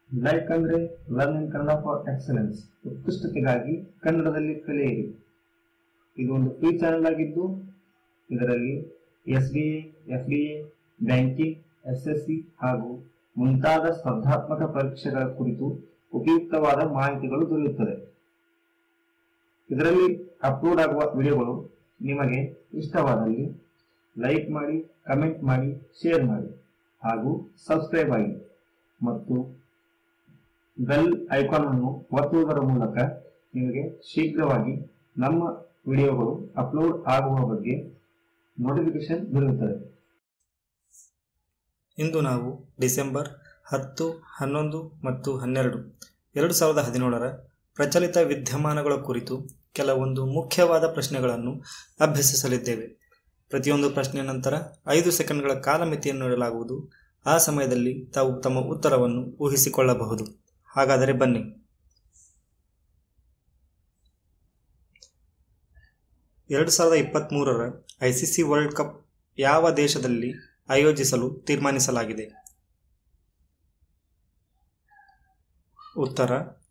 like ಅಂದ್ರೆ learn in Kannada for excellence ಉತ್ಕೃಷ್ಟತೆಗಾಗಿ ಕನ್ನಡದಲ್ಲಿ ಕಲಿಯಿರಿ ಇದು ಒಂದು ಫ್ರೀ ಚಾನೆಲ್ ಆಗಿದ್ದು ಇದರಲ್ಲಿ S B A F D A banking S S C ಹಾಗೂ ಮುಂತಾದ ಸ್ಪರ್ಧಾತ್ಮಕ ಪರೀಕ್ಷೆಗಳ ಕುರಿತು ಉಪಯುಕ್ತವಾದ ಮಾಹಿತಿಗಳು ದೊರೆಯುತ್ತದೆ ಇದರಲ್ಲಿ ಅಪ್ಲೋಡ್ ಆಗುವ ವಿಡಿಯೋಗಳು ನಿಮಗೆ ಇಷ್ಟವಾದಲ್ಲಿ ಲೈಕ್ ಮಾಡಿ ಕಮೆಂಟ್ ಮಾಡಿ ಶೇರ್ ಮಾಡಿ ಹಾಗೂ ಸಬ್ಸ್ಕ್ರೈಬ್ ಆಗಿ ಮತ್ತು ಬೆಲ್ ಐಕಾನ್ ಅನ್ನು ಒತ್ತುವುದರ ಮೂಲಕ ನಿಮಗೆ ಶೀಘ್ರವಾಗಿ ನಮ್ಮ ವಿಡಿಯೋಗಳು ಅಪ್ಲೋಡ್ ಆಗುವ ಬಗ್ಗೆ ನೋಟಿಫಿಕೇಶನ್ ದೊರೆಯುತ್ತದೆ ಇಂದು ನಾವು ಡಿಸೆಂಬರ್ ಹತ್ತು ಹನ್ನೊಂದು ಮತ್ತು ಹನ್ನೆರಡು ಎರಡು ಸಾವಿರದ ಹದಿನೇಳರ ಪ್ರಚಲಿತ ವಿದ್ಯಮಾನಗಳ ಕುರಿತು ಕೆಲವೊಂದು ಮುಖ್ಯವಾದ ಪ್ರಶ್ನೆಗಳನ್ನು ಅಭ್ಯಸಿಸಲಿದ್ದೇವೆ ಪ್ರತಿಯೊಂದು ಪ್ರಶ್ನೆಯ ನಂತರ ಐದು ಸೆಕೆಂಡ್ಗಳ ಕಾಲಮಿತಿಯನ್ನು ನೀಡಲಾಗುವುದು ಆ ಸಮಯದಲ್ಲಿ ತಾವು ತಮ್ಮ ಉತ್ತರವನ್ನು ಊಹಿಸಿಕೊಳ್ಳಬಹುದು ಹಾಗಾದರೆ ಬನ್ನಿ ಎರಡು ಸಾವಿರದ ಇಪ್ಪತ್ತ್ಮೂರರ ಐಸಿಸಿ ವರ್ಲ್ಡ್ ಕಪ್ ಯಾವ ದೇಶದಲ್ಲಿ ಆಯೋಜಿಸಲು ತೀರ್ಮಾನಿಸಲಾಗಿದೆ ಉತ್ತರ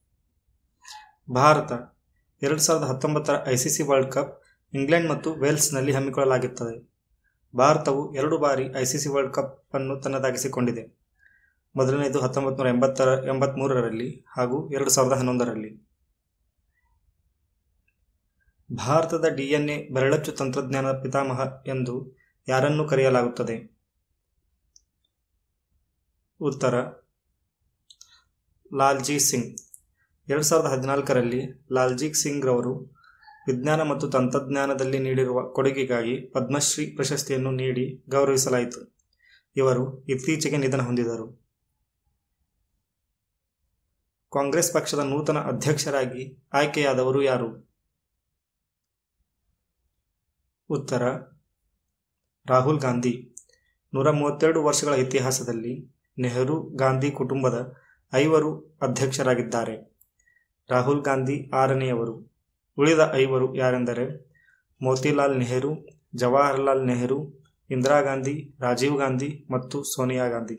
ಭಾರತ ಎರಡು ಸಾವಿರದ ಹತ್ತೊಂಬತ್ತರ ಐಸಿಸಿ ವರ್ಲ್ಡ್ ಕಪ್ ಇಂಗ್ಲೆಂಡ್ ಮತ್ತು ವೇಲ್ಸ್ನಲ್ಲಿ ಹಮ್ಮಿಕೊಳ್ಳಲಾಗುತ್ತದೆ ಭಾರತವು ಎರಡು ಬಾರಿ ಐಸಿಸಿ ವರ್ಲ್ಡ್ ಕಪ್ ಅನ್ನು ತನ್ನದಾಗಿಸಿಕೊಂಡಿದೆ ಮೊದಲನೆಯದು ಹತ್ತೊಂಬತ್ತು ನೂರ ಎಂಬತ್ತರ ಎಂಬತ್ತ್ಮೂರರಲ್ಲಿ ಹಾಗೂ ಎರಡು ಸಾವಿರದ ಹನ್ನೊಂದರಲ್ಲಿ ಭಾರತದ ಡಿಎನ್ಎ ಬೆರಳಚ್ಚು ತಂತ್ರಜ್ಞಾನದ ಪಿತಾಮಹ ಎಂದು ಯಾರನ್ನು ಕರೆಯಲಾಗುತ್ತದೆ ಉತ್ತರ ಲಾಲ್ಜಿ ಸಿಂಗ್ ಎರಡು ಸಾವಿರದ ಹದಿನಾಲ್ಕರಲ್ಲಿ ಲಾಲ್ಜಿ ಸಿಂಗ್ ರವರು ವಿಜ್ಞಾನ ಮತ್ತು ತಂತ್ರಜ್ಞಾನದಲ್ಲಿ ನೀಡಿರುವ ಕೊಡುಗೆಗಾಗಿ ಪದ್ಮಶ್ರೀ ಪ್ರಶಸ್ತಿಯನ್ನು ನೀಡಿ ಗೌರವಿಸಲಾಯಿತು ಇವರು ಇತ್ತೀಚೆಗೆ ನಿಧನ ಹೊಂದಿದರು ಕಾಂಗ್ರೆಸ್ ಪಕ್ಷದ ನೂತನ ಅಧ್ಯಕ್ಷರಾಗಿ ಆಯ್ಕೆಯಾದವರು ಯಾರು ಉತ್ತರ ರಾಹುಲ್ ಗಾಂಧಿ ನೂರ ಮೂವತ್ತೆರಡು ವರ್ಷಗಳ ಇತಿಹಾಸದಲ್ಲಿ ನೆಹರು ಗಾಂಧಿ ಕುಟುಂಬದ ಐವರು ಅಧ್ಯಕ್ಷರಾಗಿದ್ದಾರೆ ರಾಹುಲ್ ಗಾಂಧಿ ಆರನೆಯವರು ಉಳಿದ ಐವರು ಯಾರೆಂದರೆ ಮೋತಿಲಾಲ್ ನೆಹರು ಜವಾಹರ್ಲಾಲ್ ನೆಹರು ಇಂದಿರಾ ಗಾಂಧಿ ರಾಜೀವ್ ಗಾಂಧಿ ಮತ್ತು ಸೋನಿಯಾ ಗಾಂಧಿ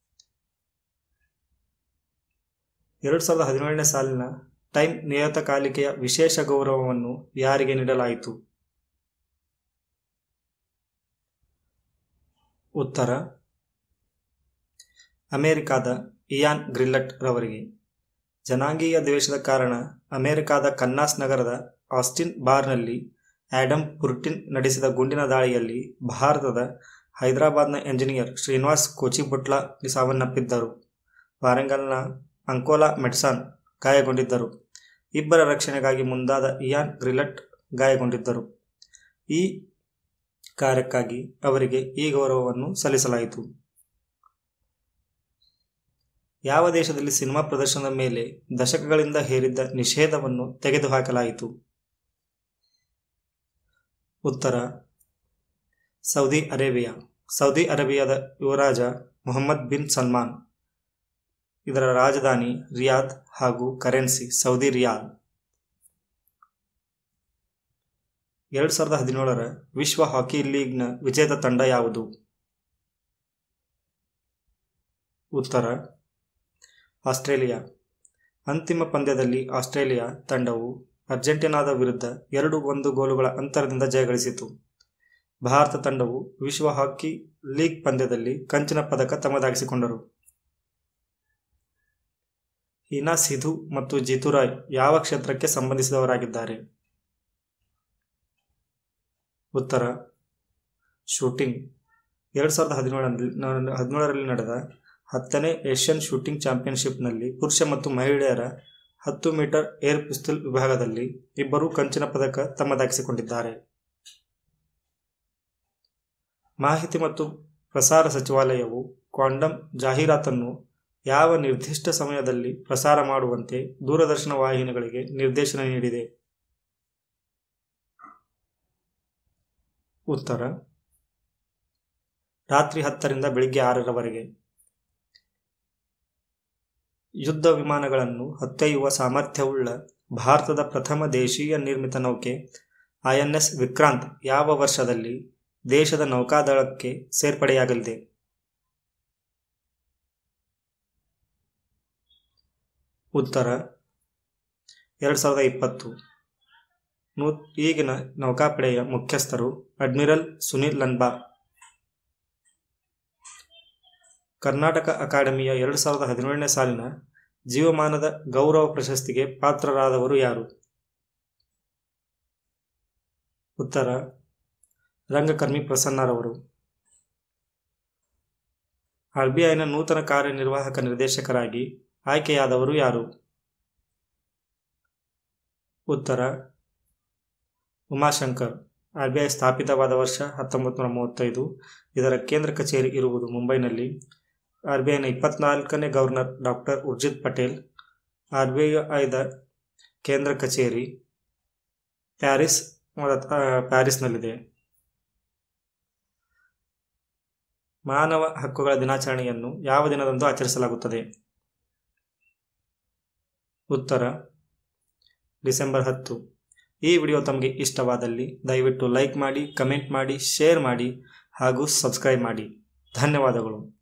ಎರಡು ಸಾವಿರದ ಹದಿನೇಳನೇ ಸಾಲಿನ ಟೈಮ್ ನಿಯತಕಾಲಿಕೆಯ ವಿಶೇಷ ಗೌರವವನ್ನು ಯಾರಿಗೆ ನೀಡಲಾಯಿತು ಉತ್ತರ ಅಮೆರಿಕಾದ ಇಯಾನ್ ಗ್ರಿಲ್ಲಟ್ ರವರಿಗೆ ಜನಾಂಗೀಯ ದ್ವೇಷದ ಕಾರಣ ಅಮೆರಿಕಾದ ಕನ್ನಾಸ್ ನಗರದ ಆಸ್ಟಿನ್ ಬಾರ್ನಲ್ಲಿ ಆಡಮ್ ಪುರ್ಟಿನ್ ನಡೆಸಿದ ಗುಂಡಿನ ದಾಳಿಯಲ್ಲಿ ಭಾರತದ ಹೈದರಾಬಾದ್ನ ಎಂಜಿನಿಯರ್ ಶ್ರೀನಿವಾಸ್ ಕೋಚಿಬುಟ್ಲ ಸಾವನ್ನಪ್ಪಿದ್ದರು ವಾರಂಗಲ್ನ ಅಂಕೋಲಾ ಮೆಡ್ಸಾನ್ ಗಾಯಗೊಂಡಿದ್ದರು ಇಬ್ಬರ ರಕ್ಷಣೆಗಾಗಿ ಮುಂದಾದ ಇಯಾನ್ ಗ್ರಿಲಟ್ ಗಾಯಗೊಂಡಿದ್ದರು ಈ ಕಾರ್ಯಕ್ಕಾಗಿ ಅವರಿಗೆ ಈ ಗೌರವವನ್ನು ಸಲ್ಲಿಸಲಾಯಿತು ಯಾವ ದೇಶದಲ್ಲಿ ಸಿನಿಮಾ ಪ್ರದರ್ಶನದ ಮೇಲೆ ದಶಕಗಳಿಂದ ಹೇರಿದ್ದ ನಿಷೇಧವನ್ನು ತೆಗೆದುಹಾಕಲಾಯಿತು ಉತ್ತರ ಸೌದಿ ಅರೇಬಿಯಾ ಸೌದಿ ಅರೇಬಿಯಾದ ಯುವರಾಜ ಮೊಹಮ್ಮದ್ ಬಿನ್ ಸಲ್ಮಾನ್ ಇದರ ರಾಜಧಾನಿ ರಿಯಾದ್ ಹಾಗೂ ಕರೆನ್ಸಿ ಸೌದಿ ರಿಯಾಲ್ ಎರಡು ಸಾವಿರದ ಹದಿನೇಳರ ವಿಶ್ವ ಹಾಕಿ ಲೀಗ್ನ ವಿಜೇತ ತಂಡ ಯಾವುದು ಉತ್ತರ ಆಸ್ಟ್ರೇಲಿಯಾ ಅಂತಿಮ ಪಂದ್ಯದಲ್ಲಿ ಆಸ್ಟ್ರೇಲಿಯಾ ತಂಡವು ಅರ್ಜೆಂಟೀನಾದ ವಿರುದ್ಧ ಎರಡು ಒಂದು ಗೋಲುಗಳ ಅಂತರದಿಂದ ಜಯಗಳಿಸಿತು ಭಾರತ ತಂಡವು ವಿಶ್ವ ಹಾಕಿ ಲೀಗ್ ಪಂದ್ಯದಲ್ಲಿ ಕಂಚಿನ ಪದಕ ತಮ್ಮದಾಗಿಸಿಕೊಂಡರು ಹೀನಾ ಸಿಧು ಮತ್ತು ಜಿತುರಾಯ್ ಯಾವ ಕ್ಷೇತ್ರಕ್ಕೆ ಸಂಬಂಧಿಸಿದವರಾಗಿದ್ದಾರೆ ಉತ್ತರ ಶೂಟಿಂಗ್ ಎರಡು ಸಾವಿರದ ಹದಿನೇಳರಲ್ಲಿ ಹದಿನೇಳರಲ್ಲಿ ನಡೆದ ಹತ್ತನೇ ಏಷ್ಯನ್ ಶೂಟಿಂಗ್ ಚಾಂಪಿಯನ್ಶಿಪ್ನಲ್ಲಿ ಪುರುಷ ಮತ್ತು ಮಹಿಳೆಯರ ಹತ್ತು ಮೀಟರ್ ಏರ್ ಪಿಸ್ತೂಲ್ ವಿಭಾಗದಲ್ಲಿ ಇಬ್ಬರೂ ಕಂಚಿನ ಪದಕ ತಮ್ಮದಾಗಿಸಿಕೊಂಡಿದ್ದಾರೆ ಮಾಹಿತಿ ಮತ್ತು ಪ್ರಸಾರ ಸಚಿವಾಲಯವು ಕ್ವಾಂಡಮ್ ಜಾಹೀರಾತನ್ನು ಯಾವ ನಿರ್ದಿಷ್ಟ ಸಮಯದಲ್ಲಿ ಪ್ರಸಾರ ಮಾಡುವಂತೆ ದೂರದರ್ಶನ ವಾಹಿನಿಗಳಿಗೆ ನಿರ್ದೇಶನ ನೀಡಿದೆ ಉತ್ತರ ರಾತ್ರಿ ಹತ್ತರಿಂದ ಬೆಳಿಗ್ಗೆ ಆರರವರೆಗೆ ಯುದ್ಧ ವಿಮಾನಗಳನ್ನು ಹೊತ್ತೊಯ್ಯುವ ಸಾಮರ್ಥ್ಯವುಳ್ಳ ಭಾರತದ ಪ್ರಥಮ ದೇಶೀಯ ನಿರ್ಮಿತ ನೌಕೆ ಐಎನ್ಎಸ್ ವಿಕ್ರಾಂತ್ ಯಾವ ವರ್ಷದಲ್ಲಿ ದೇಶದ ನೌಕಾದಳಕ್ಕೆ ಸೇರ್ಪಡೆಯಾಗಲಿದೆ ಉತ್ತರ ಎರಡು ಸಾವಿರದ ಇಪ್ಪತ್ತು ನೂ ಈಗಿನ ನೌಕಾಪಡೆಯ ಮುಖ್ಯಸ್ಥರು ಅಡ್ಮಿರಲ್ ಸುನಿಲ್ ಲನ್ಬಾ ಕರ್ನಾಟಕ ಅಕಾಡೆಮಿಯ ಎರಡು ಸಾವಿರದ ಹದಿನೇಳನೇ ಸಾಲಿನ ಜೀವಮಾನದ ಗೌರವ ಪ್ರಶಸ್ತಿಗೆ ಪಾತ್ರರಾದವರು ಯಾರು ಉತ್ತರ ರಂಗಕರ್ಮಿ ಪ್ರಸನ್ನರವರು ಆರ್ಬಿಐನ ನೂತನ ಕಾರ್ಯನಿರ್ವಾಹಕ ನಿರ್ದೇಶಕರಾಗಿ ಆಯ್ಕೆಯಾದವರು ಯಾರು ಉತ್ತರ ಉಮಾಶಂಕರ್ ಆರ್ಬಿಐ ಸ್ಥಾಪಿತವಾದ ವರ್ಷ ಹತ್ತೊಂಬತ್ತು ನೂರ ಮೂವತ್ತೈದು ಇದರ ಕೇಂದ್ರ ಕಚೇರಿ ಇರುವುದು ಮುಂಬೈನಲ್ಲಿ ಆರ್ಬಿಐನ ಇಪ್ಪತ್ನಾಲ್ಕನೇ ಗವರ್ನರ್ ಡಾಕ್ಟರ್ ಉರ್ಜಿತ್ ಪಟೇಲ್ ಆರ್ಬಿಐದ ಕೇಂದ್ರ ಕಚೇರಿ ಪ್ಯಾರಿಸ್ ಆ, ಪ್ಯಾರಿಸ್ನಲ್ಲಿದೆ ಮಾನವ ಹಕ್ಕುಗಳ ದಿನಾಚರಣೆಯನ್ನು ಯಾವ ದಿನದಂದು ಆಚರಿಸಲಾಗುತ್ತದೆ ಉತ್ತರ ಡಿಸೆಂಬರ್ ಹತ್ತು ಈ ವಿಡಿಯೋ ತಮಗೆ ಇಷ್ಟವಾದಲ್ಲಿ ದಯವಿಟ್ಟು ಲೈಕ್ ಮಾಡಿ ಕಮೆಂಟ್ ಮಾಡಿ ಶೇರ್ ಮಾಡಿ ಹಾಗೂ ಸಬ್ಸ್ಕ್ರೈಬ್ ಮಾಡಿ ಧನ್ಯವಾದಗಳು